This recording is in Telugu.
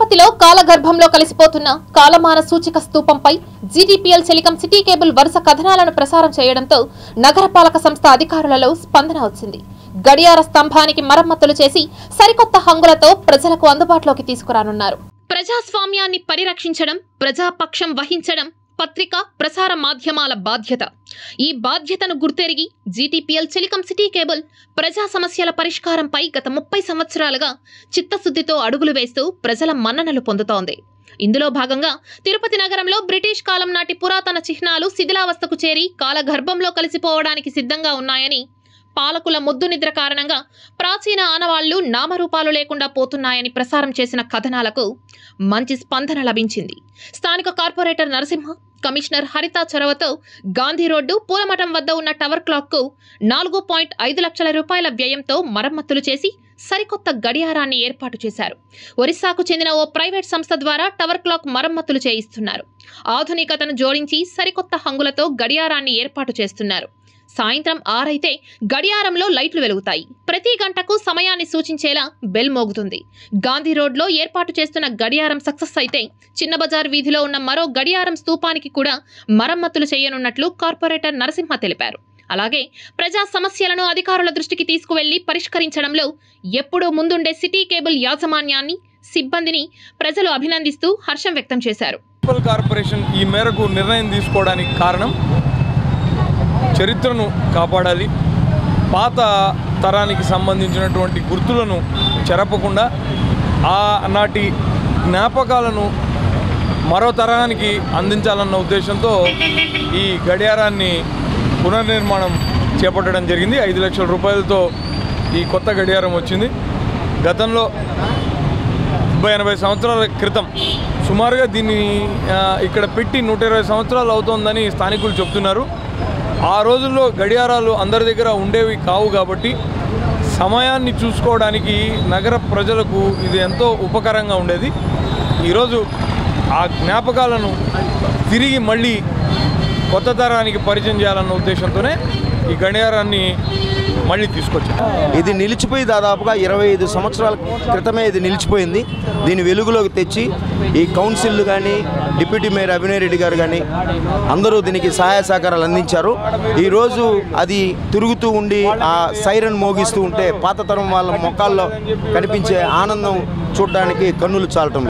తిరుపతిలో కాలగర్భంలో కలిసిపోతున్న కాలమాన సూచిక స్తూపంపై జీటీపీఎల్ చెలికం సిటీ కేబుల్ వరుస కథనాలను ప్రసారం చేయడంతో నగరపాలక సంస్థ అధికారులలో స్పందన వచ్చింది గడియార స్తంభానికి మరమ్మతులు చేసి సరికొత్త హంగులతో ప్రజలకు అందుబాటులోకి తీసుకురానున్నారు ప్రజాస్వామ్యాన్ని పరిరక్షించడం ప్రజాపక్షం వహించడం పత్రిక ప్రసార మాధ్యమాల బాధ్యత ఈ బాధ్యతను గుర్తెరిగి జీటీపీఎల్ చెలికం సిటీ కేబుల్ ప్రజా సమస్యల పరిష్కారంపై గత ముప్పై సంవత్సరాలుగా చిత్తశుద్ధితో అడుగులు వేస్తూ ప్రజల మన్ననలు పొందుతోంది ఇందులో భాగంగా తిరుపతి నగరంలో బ్రిటిష్ కాలం నాటి పురాతన చిహ్నాలు శిథిలావస్థకు చేరి కాలగర్భంలో కలిసిపోవడానికి సిద్ధంగా ఉన్నాయని పాలకుల ముద్దు నిద్ర కారణంగా ప్రాచీన ఆనవాళ్లు నామరూపాలు లేకుండా పోతున్నాయని ప్రసారం చేసిన కథనాలకు మంచి స్పందన లభించింది స్థానిక కార్పొరేటర్ నరసింహ కమిషనర్ హరిత చొరవతో గాంధీ రోడ్డు పూలమఠం వద్ద ఉన్న టవర్ క్లాక్కు నాలుగు పాయింట్ ఐదు లక్షల రూపాయల వ్యయంతో మరమ్మతులు చేసి సరికొత్త గడియారాన్ని ఏర్పాటు చేశారు ఒరిస్సాకు చెందిన ఓ ప్రైవేట్ సంస్థ ద్వారా టవర్ క్లాక్ మరమ్మతులు చేయిస్తున్నారు ఆధునికతను జోడించి సరికొత్త హంగులతో గడియారాన్ని ఏర్పాటు చేస్తున్నారు సాయంత్రం ఆరైతే గడియారంలో లైట్లు వెలుగుతాయి ప్రతి గంటకు సమయాన్ని సూచించేలా బెల్ మోగుతుంది గాంధీ రోడ్లో ఏర్పాటు చేస్తున్న గడియారం సక్సెస్ అయితే చిన్న బజార్ వీధిలో ఉన్న మరో గడియారం స్తూపానికి కూడా మరమ్మతులు చేయనున్నట్లు కార్పొరేటర్ నరసింహ తెలిపారు అలాగే ప్రజా సమస్యలను అధికారుల దృష్టికి తీసుకువెళ్లి పరిష్కరించడంలో ఎప్పుడూ ముందుండే సిటీ కేబుల్ యాజమాన్యాన్ని సిబ్బందిని ప్రజలు అభినందిస్తూ హర్షం వ్యక్తం చేశారు మున్సిపల్ కార్పొరేషన్ ఈ మేరకు నిర్ణయం తీసుకోవడానికి కారణం చరిత్రను కాపాడాలి పాత తరానికి సంబంధించినటువంటి గుర్తులను చెరపకుండా ఆ నాటి జ్ఞాపకాలను మరో తరానికి అందించాలన్న ఉద్దేశంతో ఈ గడియారాన్ని పునర్నిర్మాణం చేపట్టడం జరిగింది ఐదు లక్షల రూపాయలతో ఈ కొత్త గడియారం వచ్చింది గతంలో డెబ్బై ఎనభై సంవత్సరాల క్రితం సుమారుగా దీన్ని ఆ, ఇక్కడ పెట్టి నూట ఇరవై సంవత్సరాలు అవుతోందని స్థానికులు చెప్తున్నారు ఆ రోజుల్లో గడియారాలు అందరి దగ్గర ఉండేవి కావు కాబట్టి సమయాన్ని చూసుకోవడానికి నగర ప్రజలకు ఇది ఎంతో ఉపకరంగా ఉండేది ఈరోజు ఆ జ్ఞాపకాలను తిరిగి మళ్ళీ కొత్త తరానికి పరిచయం చేయాలన్న ఉద్దేశంతోనే ఈ గడియారాన్ని మళ్ళీ తీసుకొచ్చాం ఇది నిలిచిపోయి దాదాపుగా ఇరవై ఐదు సంవత్సరాల క్రితమే ఇది నిలిచిపోయింది దీన్ని వెలుగులోకి తెచ్చి ఈ కౌన్సిల్ కానీ డిప్యూటీ మేయర్ అభినయ్ రెడ్డి గారు కానీ అందరూ దీనికి సహాయ సహకారాలు అందించారు ఈరోజు అది తిరుగుతూ ఉండి ఆ సైరన్ మోగిస్తూ ఉంటే పాత తరం వాళ్ళ మొక్కల్లో కనిపించే ఆనందం చూడడానికి కన్నులు చాలటం